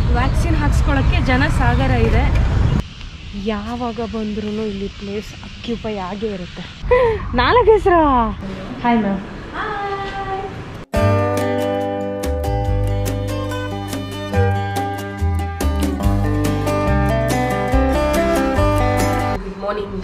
Vaccine ಹಾಕ್ಸ್ಕೊಳ್ಳೋಕ್ಕೆ ಜನ ಸಾಗರ ಇದೆ ಯಾವಾಗ ಬಂದ್ರೂ ಇಲ್ಲಿ ಪ್ಲೇಸ್ ಅಕ್ಯುಪೈ ಆಗೇ ಇರುತ್ತೆ ನಾಲ್ಕು ಹೆಸರಾ hi ma'am good morning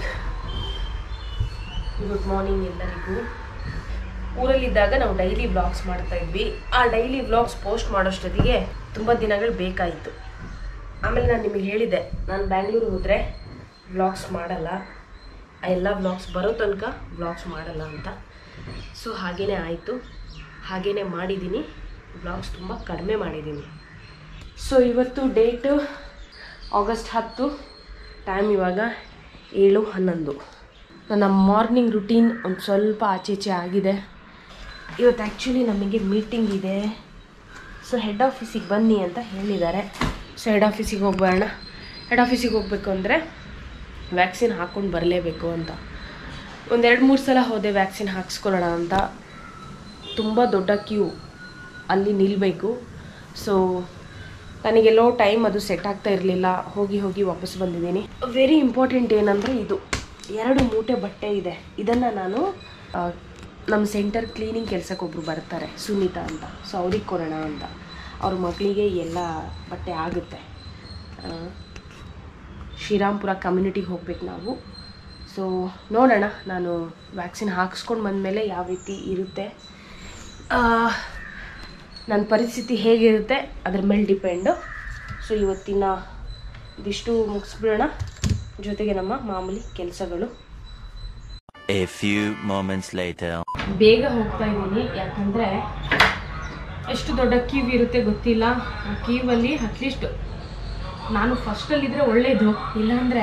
good morning ಎಲ್ಲರಿಗೂ ಊರಲ್ಲಿದ್ದಾಗ ನಾವು ಡೈಲಿ ವ್ಲಾಗ್ಸ್ ಮಾಡ್ತಾ ಇದ್ವಿ ಆ ಡೈಲಿ ವ್ಲಾಗ್ಸ್ ಪೋಸ್ಟ್ ಮಾಡೋಷ್ಟೊತ್ತಿಗೆ ತುಂಬ ದಿನಗಳು ಬೇಕಾಯಿತು ಆಮೇಲೆ ನಾನು ನಿಮಗೆ ಹೇಳಿದೆ ನಾನು ಬ್ಯಾಂಗ್ಳೂರು ಹೋದರೆ ವ್ಲಾಗ್ಸ್ ಮಾಡಲ್ಲ ಆ ಎಲ್ಲ ವ್ಲಾಗ್ಸ್ ಬರೋ ತನಕ ವ್ಲಾಗ್ಸ್ ಮಾಡಲ್ಲ ಅಂತ ಸೊ ಹಾಗೇ ಆಯಿತು ಹಾಗೇ ಮಾಡಿದ್ದೀನಿ ವ್ಲಾಗ್ಸ್ ತುಂಬ ಕಡಿಮೆ ಮಾಡಿದ್ದೀನಿ ಸೊ ಇವತ್ತು ಡೇಟು ಆಗಸ್ಟ್ ಹತ್ತು ಟೈಮ್ ಇವಾಗ ಏಳು ಹನ್ನೊಂದು ನನ್ನ ಮಾರ್ನಿಂಗ್ ರುಟೀನ್ ಒಂದು ಸ್ವಲ್ಪ ಆಚೀಚೆ ಆಗಿದೆ ಇವತ್ತು ಆ್ಯಕ್ಚುಲಿ ನಮಗೆ ಮೀಟಿಂಗ್ ಇದೆ ಸೊ ಹೆಡ್ ಆಫೀಸಿಗೆ ಬನ್ನಿ ಅಂತ ಹೇಳಿದ್ದಾರೆ ಸೊ ಹೆಡ್ ಆಫೀಸಿಗೆ ಹೋಗ್ಬರೋಣ ಹೆಡ್ ಆಫೀಸಿಗೆ ಹೋಗಬೇಕು ಅಂದರೆ ವ್ಯಾಕ್ಸಿನ್ ಹಾಕ್ಕೊಂಡು ಬರಲೇಬೇಕು ಅಂತ ಒಂದೆರಡು ಮೂರು ಸಲ ಹೋದೆ ವ್ಯಾಕ್ಸಿನ್ ಹಾಕ್ಸ್ಕೊಳ್ಳೋಣ ಅಂತ ತುಂಬ ದೊಡ್ಡ ಕ್ಯೂ ಅಲ್ಲಿ ನಿಲ್ಲಬೇಕು ಸೊ ನನಗೆಲ್ಲೋ ಟೈಮ್ ಅದು ಸೆಟ್ ಆಗ್ತಾ ಇರಲಿಲ್ಲ ಹೋಗಿ ಹೋಗಿ ವಾಪಸ್ ಬಂದಿದ್ದೀನಿ ವೆರಿ ಇಂಪಾರ್ಟೆಂಟ್ ಏನಂದರೆ ಇದು ಎರಡು ಮೂಟೆ ಬಟ್ಟೆ ಇದೆ ಇದನ್ನು ನಾನು ಆ, ನಮ್ಮ ಸೆಂಟರ್ ಕ್ಲೀನಿಂಗ್ ಕೆಲಸಕ್ಕೆ ಒಬ್ಬರು ಬರ್ತಾರೆ ಸುನೀತಾ ಅಂತ ಸೊ ಅವ್ರಿಗೆ ಕೊಡೋಣ ಅಂತ ಅವ್ರ ಮಕ್ಕಳಿಗೆ ಎಲ್ಲ ಬಟ್ಟೆ ಆಗುತ್ತೆ ಆ, ಶ್ರೀರಾಮ್ಪುರ ಕಮ್ಯುನಿಟಿಗೆ ಹೋಗ್ಬೇಕು ನಾವು ಸೊ ನೋಡೋಣ ನಾನು ವ್ಯಾಕ್ಸಿನ್ ಹಾಕ್ಸ್ಕೊಂಡು ಬಂದಮೇಲೆ ಯಾವ ರೀತಿ ಇರುತ್ತೆ ಆ, ನನ್ನ ಪರಿಸ್ಥಿತಿ ಹೇಗಿರುತ್ತೆ ಅದ್ರ ಮೇಲೆ ಡಿಪೆಂಡು ಸೊ ಇವತ್ತಿನ ಇದಿಷ್ಟು ಮುಗಿಸ್ಬಿಡೋಣ ಜೊತೆಗೆ ನಮ್ಮ ಮಾಮೂಲಿ ಕೆಲಸಗಳು A few moments later. ಬೇಗ ಹೋಗ್ತಾ ಇದ್ದೀನಿ ಯಾಕಂದರೆ ಎಷ್ಟು ದೊಡ್ಡ ಕ್ಯೂ ಇರುತ್ತೆ ಗೊತ್ತಿಲ್ಲ ಆ ಕ್ಯೂವಲ್ಲಿ ಅಟ್ಲೀಸ್ಟ್ ನಾನು ಫಸ್ಟಲ್ಲಿದ್ದರೆ ಒಳ್ಳೇದು ಇಲ್ಲಾಂದರೆ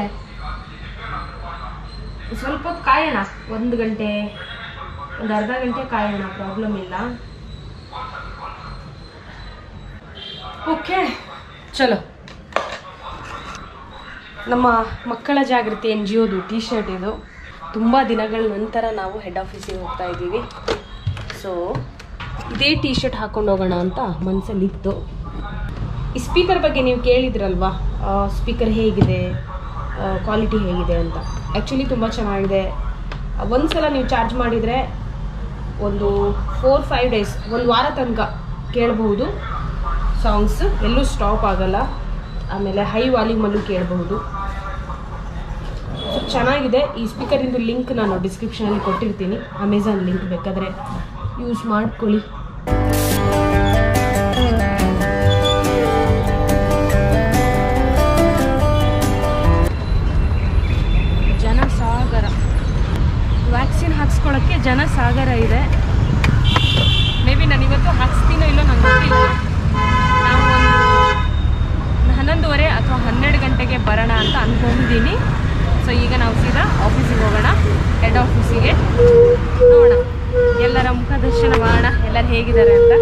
ಸ್ವಲ್ಪ ಹೊತ್ತು ಕಾಯೋಣ ಒಂದು ಗಂಟೆ ಒಂದು ಅರ್ಧ ಗಂಟೆ ಕಾಯೋಣ ಪ್ರಾಬ್ಲಮ್ ಇಲ್ಲ ಓಕೆ ಚಲೋ ನಮ್ಮ ಮಕ್ಕಳ ಜಾಗೃತಿ ಎನ್ ಜಿ ಒದು ಟಿ ಶರ್ಟ್ ಇದು ತುಂಬ ದಿನಗಳ ನಂತರ ನಾವು ಹೆಡ್ ಆಫೀಸಿಗೆ ಹೋಗ್ತಾ ಇದ್ದೀವಿ ಸೊ ಇದೇ ಟಿ ಶರ್ಟ್ ಹಾಕೊಂಡು ಹೋಗೋಣ ಅಂತ ಮನಸ್ಸಲ್ಲಿತ್ತು ಈ ಸ್ಪೀಕರ್ ಬಗ್ಗೆ ನೀವು ಕೇಳಿದ್ರಲ್ವಾ ಸ್ಪೀಕರ್ ಹೇಗಿದೆ ಕ್ವಾಲಿಟಿ ಹೇಗಿದೆ ಅಂತ ಆ್ಯಕ್ಚುಲಿ ತುಂಬ ಚೆನ್ನಾಗಿದೆ ಒಂದು ಸಲ ನೀವು ಚಾರ್ಜ್ ಮಾಡಿದರೆ ಒಂದು ಫೋರ್ ಫೈವ್ ಡೇಸ್ ಒಂದು ವಾರ ತನಕ ಕೇಳಬಹುದು ಸಾಂಗ್ಸ್ ಎಲ್ಲೂ ಸ್ಟಾಪ್ ಆಗಲ್ಲ ಆಮೇಲೆ ಹೈ ವಾಲ್ಯೂಮಲ್ಲೂ ಕೇಳಬಹುದು ಸೊ ಚೆನ್ನಾಗಿದೆ ಈ ಸ್ಪೀಕರಿಂದು ಲಿಂಕ್ ನಾನು ಡಿಸ್ಕ್ರಿಪ್ಷನಲ್ಲಿ ಕೊಟ್ಟಿರ್ತೀನಿ ಅಮೆಝಾನ್ ಲಿಂಕ್ ಬೇಕಾದರೆ ಯೂಸ್ ಮಾಡ್ಕೊಳ್ಳಿ ಜನ ಸಾಗರ ವ್ಯಾಕ್ಸಿನ್ ಹಾಕ್ಸ್ಕೊಳ್ಳೋಕ್ಕೆ ಜನ ಸಾಗರ ಇದೆ ಮೇ ಬಿ ನಾನು ಇವತ್ತು ಹಾಕ್ಸ್ತೀನೋ ಇಲ್ಲೋ ನಂಗೆ ಗೊತ್ತಿಲ್ಲ ನಾವು ಒಂದು ಹನ್ನೊಂದುವರೆ ಅಥವಾ ಹನ್ನೆರಡು ಗಂಟೆಗೆ ಬರೋಣ ಅಂತ ಅಂದ್ಕೊಂಡಿದ್ದೀನಿ ಸೊ ಈಗ ನಾವು ಸೀದಾ ಆಫೀಸಿಗೆ ಹೋಗೋಣ ಹೆಡ್ ಆಫೀಸಿಗೆ ನೋಡೋಣ ಎಲ್ಲರ ಮುಖದರ್ಶನ ಮಾಡೋಣ ಎಲ್ಲರು ಹೇಗಿದ್ದಾರೆ ಅಂತ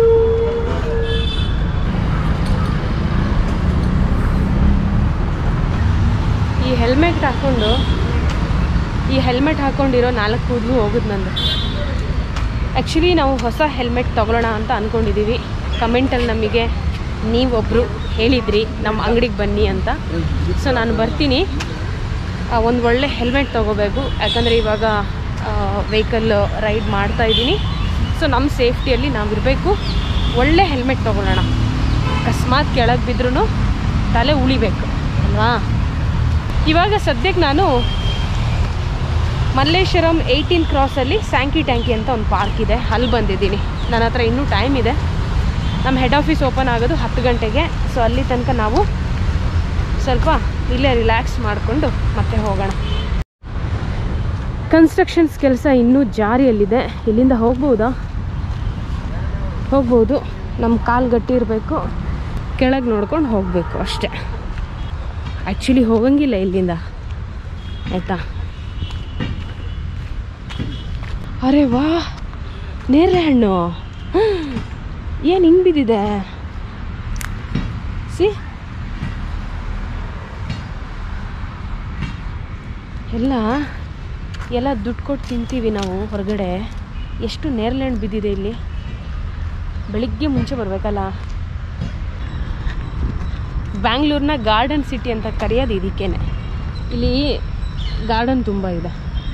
ಈ ಹೆಲ್ಮೆಟ್ ಹಾಕ್ಕೊಂಡು ಈ ಹೆಲ್ಮೆಟ್ ಹಾಕ್ಕೊಂಡಿರೋ ನಾಲ್ಕು ಕೂದಲು ಹೋಗುದು ನಂದು ಆ್ಯಕ್ಚುಲಿ ನಾವು ಹೊಸ ಹೆಲ್ಮೆಟ್ ತೊಗೊಳ್ಳೋಣ ಅಂತ ಅಂದ್ಕೊಂಡಿದ್ದೀವಿ ಕಮೆಂಟಲ್ಲಿ ನಮಗೆ ನೀವೊಬ್ಬರು ಹೇಳಿದ್ರಿ ನಮ್ಮ ಅಂಗಡಿಗೆ ಬನ್ನಿ ಅಂತ ಸೊ ನಾನು ಬರ್ತೀನಿ ಒಂದು ಒಳ್ಳೆ ಹೆಲ್ಮೆಟ್ ತೊಗೋಬೇಕು ಯಾಕಂದರೆ ಇವಾಗ ವೆಹಿಕಲ್ ರೈಡ್ ಮಾಡ್ತಾ ಇದ್ದೀನಿ ಸೊ ನಮ್ಮ ಸೇಫ್ಟಿಯಲ್ಲಿ ನಾವಿರಬೇಕು ಒಳ್ಳೆ ಹೆಲ್ಮೆಟ್ ತೊಗೊಳ್ಳೋಣ ಅಕಸ್ಮಾತ್ ಕೆಳಗೆ ಬಿದ್ರೂ ತಲೆ ಉಳಿಬೇಕು ಅಲ್ವಾ ಇವಾಗ ಸದ್ಯಕ್ಕೆ ನಾನು ಮಲ್ಲೇಶ್ವರಂ ಏಯ್ಟೀನ್ ಕ್ರಾಸಲ್ಲಿ ಸ್ಯಾಂಕಿ ಟ್ಯಾಂಕಿ ಅಂತ ಒಂದು ಪಾರ್ಕ್ ಇದೆ ಅಲ್ಲಿ ಬಂದಿದ್ದೀನಿ ನನ್ನ ಹತ್ರ ಇನ್ನೂ ಟೈಮ್ ಇದೆ ನಮ್ಮ ಹೆಡ್ ಆಫೀಸ್ ಓಪನ್ ಆಗೋದು ಹತ್ತು ಗಂಟೆಗೆ ಸೊ ಅಲ್ಲಿ ತನಕ ನಾವು ಸ್ವಲ್ಪ ಇಲ್ಲೇ ರಿಲ್ಯಾಕ್ಸ್ ಮಾಡಿಕೊಂಡು ಮತ್ತೆ ಹೋಗೋಣ ಕನ್ಸ್ಟ್ರಕ್ಷನ್ಸ್ ಕೆಲಸ ಇನ್ನೂ ಜಾರಿಯಲ್ಲಿದೆ ಇಲ್ಲಿಂದ ಹೋಗ್ಬೋದಾ ಹೋಗ್ಬೋದು ನಮ್ಮ ಕಾಲು ಗಟ್ಟಿ ಇರಬೇಕು ಕೆಳಗೆ ನೋಡ್ಕೊಂಡು ಹೋಗಬೇಕು ಅಷ್ಟೇ ಆ್ಯಕ್ಚುಲಿ ಹೋಗಂಗಿಲ್ಲ ಇಲ್ಲಿಂದ ಆಯಿತಾ ಅರೆ ವಾ ನೇರಳೆ ಹಣ್ಣು ಏನು ಹಿಂಗೆ ಬಿದ್ದಿದೆ ಸಿ ಎಲ್ಲ ಎಲ್ಲ ದುಡ್ಡು ಕೊಟ್ಟು ತಿಂತೀವಿ ನಾವು ಹೊರಗಡೆ ಎಷ್ಟು ನೇರಳೆ ಹಣ್ಣು ಬಿದ್ದಿದೆ ಇಲ್ಲಿ ಬೆಳಿಗ್ಗೆ ಮುಂಚೆ ಬರಬೇಕಲ್ಲ ಬ್ಯಾಂಗ್ಳೂರ್ನ ಗಾರ್ಡನ್ ಸಿಟಿ ಅಂತ ಕರೆಯೋದು ಇದಕ್ಕೇನೆ ಇಲ್ಲಿ ಗಾರ್ಡನ್ ತುಂಬ ಇದೆ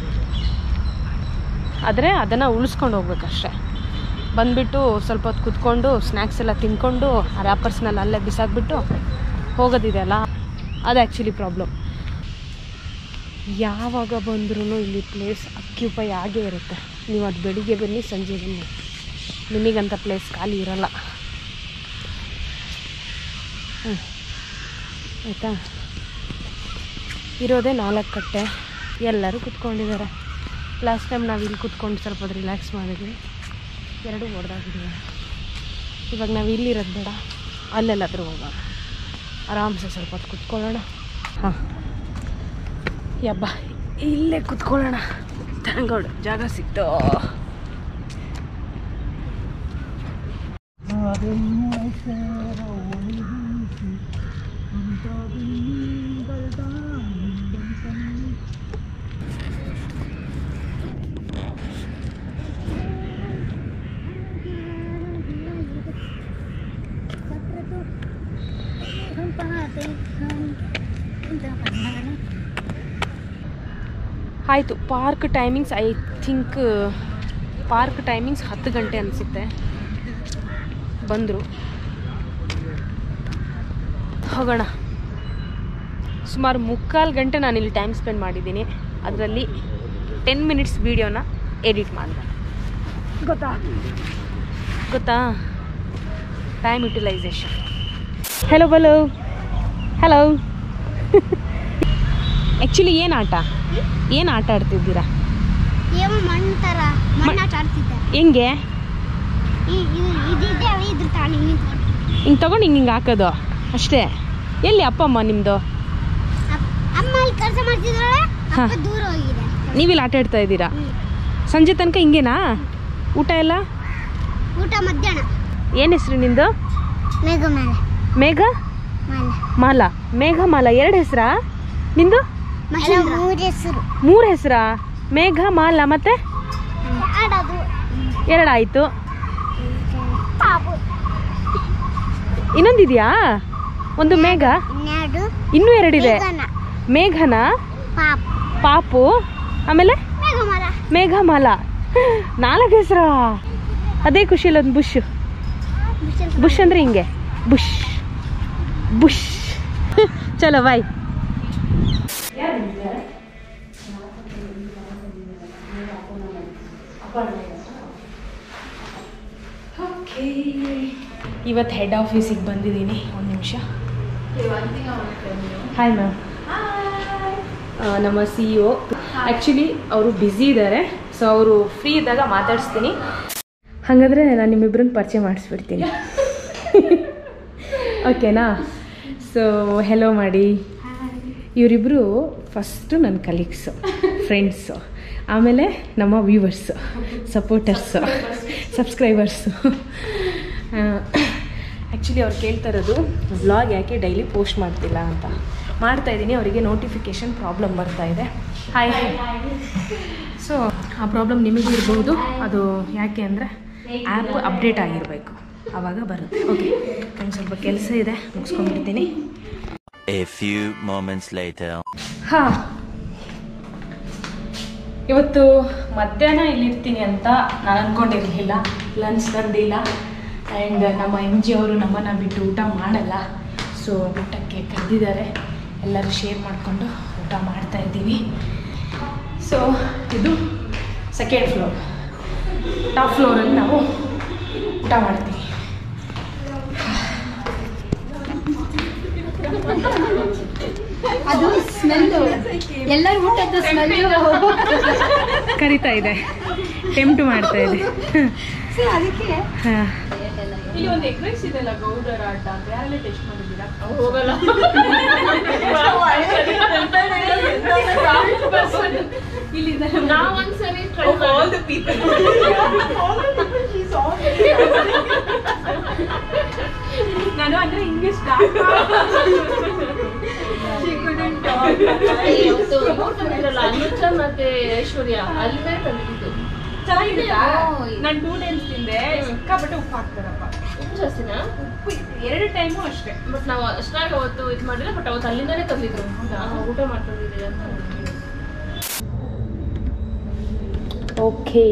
ಆದರೆ ಅದನ್ನು ಉಳಿಸ್ಕೊಂಡು ಹೋಗ್ಬೇಕಷ್ಟೆ ಬಂದುಬಿಟ್ಟು ಸ್ವಲ್ಪ ಹೊತ್ತು ಕುತ್ಕೊಂಡು ಸ್ನ್ಯಾಕ್ಸ್ ಎಲ್ಲ ತಿನ್ಕೊಂಡು ಆ ರ್ಯಾಪರ್ಸ್ನೆಲ್ಲ ಅಲ್ಲೇ ಬಿಸಾಕ್ಬಿಟ್ಟು ಹೋಗೋದಿದೆಯಲ್ಲ ಅದು ಆ್ಯಕ್ಚುಲಿ ಪ್ರಾಬ್ಲಮ್ ಯಾವಾಗ ಬಂದ್ರೂ ಇಲ್ಲಿ ಪ್ಲೇಸ್ ಅಕ್ಯುಪೈ ಆಗೇ ಇರುತ್ತೆ ನೀವು ಅದು ಬೆಳಿಗ್ಗೆ ಬನ್ನಿ ಸಂಜೆ ಬನ್ನಿ ನಿಮಗಂತ ಪ್ಲೇಸ್ ಖಾಲಿ ಇರಲ್ಲ ಹ್ಞೂ ಆಯಿತಾ ಇರೋದೇ ನಾಲ್ಕು ಕಟ್ಟೆ ಎಲ್ಲರೂ ಕುತ್ಕೊಂಡಿದ್ದಾರೆ ಲಾಸ್ಟ್ ಟೈಮ್ ನಾವು ಇಲ್ಲಿ ಕುತ್ಕೊಂಡು ಸ್ವಲ್ಪ ಹೊತ್ತು ರಿಲ್ಯಾಕ್ಸ್ ಮಾಡಿದ್ವಿ ಎರಡೂ ಹೊಡೆದಾಗಿದ್ದೀವಿ ಇವಾಗ ನಾವು ಇಲ್ಲಿರೋದು ಬೇಡ ಅಲ್ಲೆಲ್ಲಾದರೂ ಹೋಗೋಣ ಆರಾಮ್ಸೆ ಸ್ವಲ್ಪ ಹೊತ್ತು ಕುತ್ಕೊಳ್ಳೋಣ ಹಾಂ ಯಬ್ಬ ಇಲ್ಲೇ ಕುತ್ಕೊಳ್ಳೋಣ ಥ್ಯಾಂಕ್ ಜಾಗ ಸಿಕ್ತು ಆಯಿತು park timings I think park timings ಹತ್ತು ಗಂಟೆ ಅನಿಸುತ್ತೆ ಬಂದರು ಹೋಗೋಣ ಸುಮಾರು ಮುಕ್ಕಾಲು ಗಂಟೆ ನಾನು ಇಲ್ಲಿ ಟೈಮ್ ಸ್ಪೆಂಡ್ ಮಾಡಿದ್ದೀನಿ ಅದರಲ್ಲಿ ಟೆನ್ ಮಿನಿಟ್ಸ್ ವೀಡಿಯೋನ ಎಡಿಟ್ ಮಾಡಿದೆ ಗೊತ್ತಾ ಗೊತ್ತಾ ಟೈಮ್ ಯುಟಿಲೈಸೇಷನ್ ಹೆಲೋ ಬಲೋ ಹಲೋ ಆ್ಯಕ್ಚುಲಿ ಏನು ಆಟ ಏನು ಆಟ ಆಡ್ತಿದ್ದೀರಾ ಏನು ಮಣ್ಣು ಥರ ಮಣ್ಣು ಆಟ ಆಡ್ತಿದ್ದೆ ಹೆಂಗೆ ಈ- ಇದು- ಇದಿದೆ ಇದ್ರ ತಾಳಿ ನಿಂತ್ಕೊಂಡು ಹಿಂಗೆ ತೊಗೊಂಡು ಹಿಂಗೆ ಹಿಂಗೆ ಹಾಕೋದು ಅಷ್ಟೇ ಎಲ್ಲಿ ಅಪ್ಪ ಅಮ್ಮ ನಿಮ್ಮದು ಅಪ್- ಅಮ್ಮ ಇಲ್ಲಿ ಕೆಲಸ ಮಾಡ್ತಿದ್ದಾಳೆ ಹಾ. ಅಪ್ಪ ದೂರ ಹೋಗಿದೆ ನೀವಿಲ್ಲಿ ಆಟ ಆಡ್ತಾ ಇದ್ದೀರಾ ಹ್ಮ್. ಸಂಜೆ ತನಕ ಹಿಂಗೇನಾ ಊಟ ಎಲ್ಲ ಊಟ ಮಧ್ಯಾಹ್ನ ಏನು ಹೆಸ್ರು ನಿಂದು ಮೇಘ ಮೇಲೆ ಮೇಘ ಮೇಲೆ ಮಾಲ ಮೇಘ ಮಾಲ ಎರಡು ಹೆಸ್ರಾ ನಿಂದು ಮೂರು ಹೆಸರು ಮೂರು ಹೆಸ್ರಾ ಮೇಘ ಮಾಲ ಮತ್ತೆ ಆಡೋದು ಎರಡಾಯಿತು ಪಾಪು ಇನ್ನೊಂದಿದೆಯಾ ಒಂದು ಮೇಘ ಇನ್ನೆರಡು ಇನ್ನೂ ಎರಡಿದೆ ಮೇಘನ ಮೇಘನ ಪಾಪು ಪಾಪು ಆಮೇಲೆ ಮೇಘ ಮರ ಮೇಘಮಾಲ ನಾಲ್ಕು ಹೆಸ್ರಾ ಅದೇ ಖುಷಿಯಲ್ಲಿ ಒಂದು ಬುಷ್ ಬುಷ್ ಅಂದ್ರೆ ಹಿಂಗೆ ಬುಷ್ ಬುಷ್ ಚಲೋ ಬಾಯ್ ಇವತ್ತು ಹೆಡ್ ಆಫೀಸಿಗೆ ಬಂದಿದ್ದೀನಿ ಒಂದು ನಿಮಿಷ ಹಾಯ್ ಮ್ಯಾಮ್ ನಮ್ಮ ಸಿ ಇ ಒ ಆ್ಯಕ್ಚುಲಿ ಅವರು ಬ್ಯುಸಿ ಇದ್ದಾರೆ ಸೊ ಅವರು ಫ್ರೀ ಇದ್ದಾಗ ಮಾತಾಡಿಸ್ತೀನಿ ಹಾಗಾದರೆ ನಾನು ನಿಮ್ಮಿಬ್ಬರನ್ನ ಪರಿಚಯ ಮಾಡಿಸ್ಬಿಡ್ತೀನಿ ಓಕೆನಾ ಸೊ ಹೆಲೋ ಮಾಡಿ ಇವರಿಬ್ಬರು ಫಸ್ಟು ನನ್ನ ಕಲೀಗ್ಸು ಫ್ರೆಂಡ್ಸು ಆಮೇಲೆ ನಮ್ಮ ವ್ಯೂವರ್ಸು ಸಪೋರ್ಟರ್ಸು ಸಬ್ಸ್ಕ್ರೈಬರ್ಸು ಆ್ಯಕ್ಚುಲಿ ಅವ್ರು ಕೇಳ್ತಾ ಇರೋದು ವ್ಲಾಗ್ ಯಾಕೆ ಡೈಲಿ ಪೋಸ್ಟ್ ಮಾಡ್ತಿಲ್ಲ ಅಂತ ಮಾಡ್ತಾ ಇದ್ದೀನಿ ಅವರಿಗೆ ನೋಟಿಫಿಕೇಷನ್ ಪ್ರಾಬ್ಲಮ್ ಬರ್ತಾ ಇದೆ ಹಾಯ್ ಸೊ ಆ ಪ್ರಾಬ್ಲಮ್ ನಿಮಗೂ ಇರ್ಬೋದು ಅದು ಯಾಕೆ ಅಂದರೆ ಆ್ಯಪ್ ಅಪ್ಡೇಟ್ ಆಗಿರಬೇಕು ಆವಾಗ ಬರುತ್ತೆ ಓಕೆ ನಂಗೆ ಸ್ವಲ್ಪ ಕೆಲಸ ಇದೆ ಮುಗಿಸ್ಕೊಂಡ್ಬಿಡ್ತೀನಿ A few moments later. ಹಾಂ ಇವತ್ತು ಮಧ್ಯಾಹ್ನ ಇಲ್ಲಿರ್ತೀನಿ ಅಂತ ನಾನು ಅಂದ್ಕೊಂಡಿರಲಿಲ್ಲ ಲಂಚ್ ತಂದಿಲ್ಲ ಆ್ಯಂಡ್ ನಮ್ಮ ಎಮ್ ಜಿ ಅವರು ನಮ್ಮನ್ನು ಬಿಟ್ಟು ಊಟ ಮಾಡಲ್ಲ ಸೊ ಊಟಕ್ಕೆ ಕರೆದಿದ್ದಾರೆ ಎಲ್ಲರೂ ಶೇರ್ ಮಾಡಿಕೊಂಡು ಊಟ ಮಾಡ್ತಾ ಇದ್ದೀವಿ ಸೊ ಇದು ಸೆಕೆಂಡ್ ಫ್ಲೋರ್ ಟಾಪ್ ಫ್ಲೋರಲ್ಲಿ ನಾವು ಊಟ ಮಾಡ್ತೀವಿ ಅದು ಸ್ಮೆಲ್ಲು ಎಲ್ಲರೂ ಊಟದ ಸ್ಮೆಲ್ಲು ಕರಿತಾ ಇದೆ ಟೆಂಪ್ಟ್ ಮಾಡ್ತಾ ಇದೆ ಅದಕ್ಕೆ ಹಾಂ ಇಲ್ಲಿ ಒಂದು ಎಗ್ ರೈಸ್ ಇದೆಲ್ಲ ಗೌಡರ ಆಟ ಅಂತ ಯಾರೆಲ್ಲ ಟೆಸ್ಟ್ ಮಾಡಿದ್ದೀರಾ ಹೋಗಲ್ಲ ಇಲ್ಲಿ ನಾವು ಒಂದ್ಸರಿ ಟ್ರೈ ಆಲ್ ದ ಪೀಪಲ್ ನಾನು ಅಂದ್ರೆ ಹಿಂಗೆ ಸ್ಟಾರ್ಟ್ ಅನುಜ ಮತ್ತೆ ಐಶ್ವರ್ಯ ಅಲ್ಲೇ ತಂದಿದ್ದು ಚೆನ್ನಾಗಿರುತ್ತಾ ನಾನು ಟೂ ಟೈಮ್ಸ್ ತಿಂದೆ ಸಿಕ್ಕಾಪಟ್ಟೆ ಉಪ್ಪು ಹಾಕ್ತಾರಪ್ಪ ಉಪ್ಪು ಜಾಸ್ತಿನಾ ಎರಡು ಟೈಮು ಅಷ್ಟೇ ಬಟ್ ನಾವು ಅಷ್ಟಾಗಿ ಅವತ್ತು ಇದು ಮಾಡಿಲ್ಲ ಬಟ್ ಅವತ್ತು ಅಲ್ಲಿಂದಾನೇ ತಂದಿದ್ರು ಹೌದಾ ಊಟ ಮಾಡ್ಕೊಂಡಿದ್ದೀವಿ ಅಂತ ನನಗೆ ಹೇಳಿದ್ರು. ಓಕೆ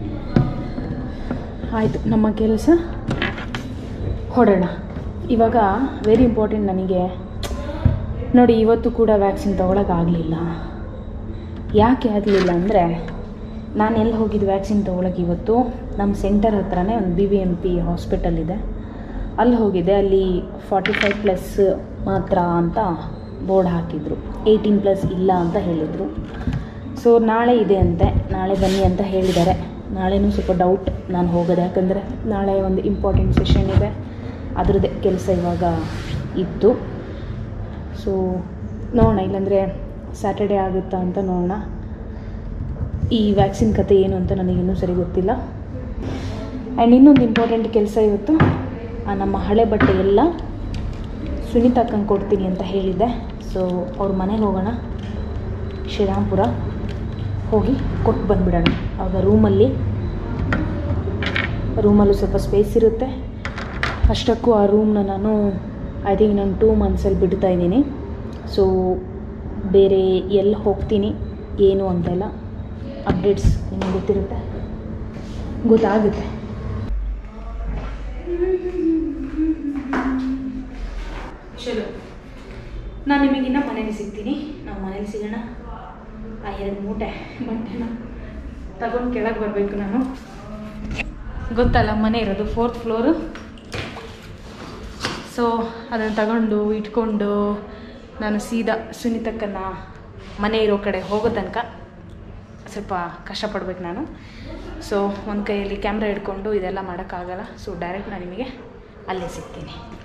ಆಯಿತು ನಮ್ಮ ಕೆಲಸ ಹೊಡೋಣ ಇವಾಗ ವೆರಿ ಇಂಪಾರ್ಟೆಂಟ್ ನನಗೆ ನೋಡಿ ಇವತ್ತು ಕೂಡ ವ್ಯಾಕ್ಸಿನ್ ತೊಗೊಳಕ್ಕಾಗಲಿಲ್ಲ ಯಾಕೆ ಆಗಲಿಲ್ಲ ಅಂದರೆ ನಾನು ಎಲ್ಲಿ ಹೋಗಿದ್ದು ವ್ಯಾಕ್ಸಿನ್ ತೊಗೊಳಕ್ಕೆ ಇವತ್ತು ನಮ್ಮ ಸೆಂಟರ್ ಹತ್ರನೇ ಒಂದು B B M P hospital ಇದೆ ಅಲ್ಲಿ ಹೋಗಿದ್ದೆ ಅಲ್ಲಿ ಫಾರ್ಟಿ ಫೈವ್ ಪ್ಲಸ್ ಮಾತ್ರ ಅಂತ ಬೋರ್ಡ್ ಹಾಕಿದರು ಏಯ್ಟೀನ್ ಪ್ಲಸ್ ಇಲ್ಲ ಅಂತ ಹೇಳಿದರು ಸೊ ನಾಳೆ ಇದೆ ಅಂತೆ ನಾಳೆ ಬನ್ನಿ ಅಂತ ಹೇಳಿದ್ದಾರೆ ನಾಳೆನೂ ಸ್ವಲ್ಪ ಡೌಟ್ ನಾನು ಹೋಗೋದು ಯಾಕಂದರೆ ನಾಳೆ ಒಂದು ಇಂಪಾರ್ಟೆಂಟ್ ಸೆಷನ್ ಇದೆ ಅದರದ್ದೇ ಕೆಲಸ ಇವಾಗ ಇತ್ತು ಸೊ ನೋಡೋಣ ಇಲ್ಲಾಂದರೆ ಸ್ಯಾಟರ್ಡೇ ಆಗುತ್ತಾ ಅಂತ ನೋಡೋಣ ಈ ವ್ಯಾಕ್ಸಿನ್ ಕತೆ ಏನು ಅಂತ ನನಗಿನ್ನೂ ಸರಿ ಗೊತ್ತಿಲ್ಲ ಆ್ಯಂಡ್ ಇನ್ನೊಂದು ಇಂಪಾರ್ಟೆಂಟ್ ಕೆಲಸ ಇವತ್ತು ಆ ನಮ್ಮ ಹಳೆ ಬಟ್ಟೆ ಎಲ್ಲ ಸುನೀತಾಕ್ಕಂಗೆ ಕೊಡ್ತೀನಿ ಅಂತ ಹೇಳಿದ್ದೆ ಸೊ ಅವ್ರ ಮನೆಗೆ ಹೋಗೋಣ ಶ್ರೀರಾಮ್ಪುರ ಹೋಗಿ ಕೊಟ್ಟು ಬಂದುಬಿಡೋಣ ಆವಾಗ ರೂಮಲ್ಲಿ ರೂಮಲ್ಲೂ ಸ್ವಲ್ಪ ಸ್ಪೇಸ್ ಇರುತ್ತೆ ಅಷ್ಟಕ್ಕೂ ಆ ರೂಮ್ನ ನಾನು ಐ ಥಿಂಕ್ ನಾನು ಟೂ ಮಂತ್ಸಲ್ಲಿ ಬಿಡ್ತಾ ಇದ್ದೀನಿ ಸೊ ಬೇರೆ ಎಲ್ಲಿ ಹೋಗ್ತೀನಿ ಏನು ಅಂತೆಲ್ಲ ಅಪ್ಡೇಟ್ಸ್ ನಿಮಗೆ ಗೊತ್ತಿರುತ್ತೆ ಗೊತ್ತಾಗುತ್ತೆ ಚಲೋ ನಾನು ನಿಮಗಿನ್ನ ಮನೇಲಿ ಸಿಗ್ತೀನಿ ನಾವು ಮನೇಲಿ ಸಿಗೋಣ ಆ ಎರಡು ಮೂಟೆ ಬಟ್ಟೆನ ತಗೊಂಡು ಕೆಳಗೆ ಬರಬೇಕು ನಾನು ಗೊತ್ತಲ್ಲ ಮನೆ ಇರೋದು ಫೋರ್ತ್ ಫ್ಲೋರು ಸೊ ಅದನ್ನು ತಗೊಂಡು ಇಟ್ಕೊಂಡು ನಾನು ಸೀದಾ ಸುನೀತಕ್ಕನ ಮನೆ ಇರೋ ಕಡೆ ಹೋಗೋ ತನಕ ಸ್ವಲ್ಪ ಕಷ್ಟಪಡ್ಬೇಕು ನಾನು ಸೊ ಒಂದು ಕೈಯಲ್ಲಿ ಕ್ಯಾಮ್ರಾ ಹಿಡ್ಕೊಂಡು ಇದೆಲ್ಲ ಮಾಡೋಕ್ಕಾಗಲ್ಲ ಸೊ ಡೈರೆಕ್ಟ್ ನಾನು ನಿಮಗೆ ಅಲ್ಲೇ ಸಿಗ್ತೀನಿ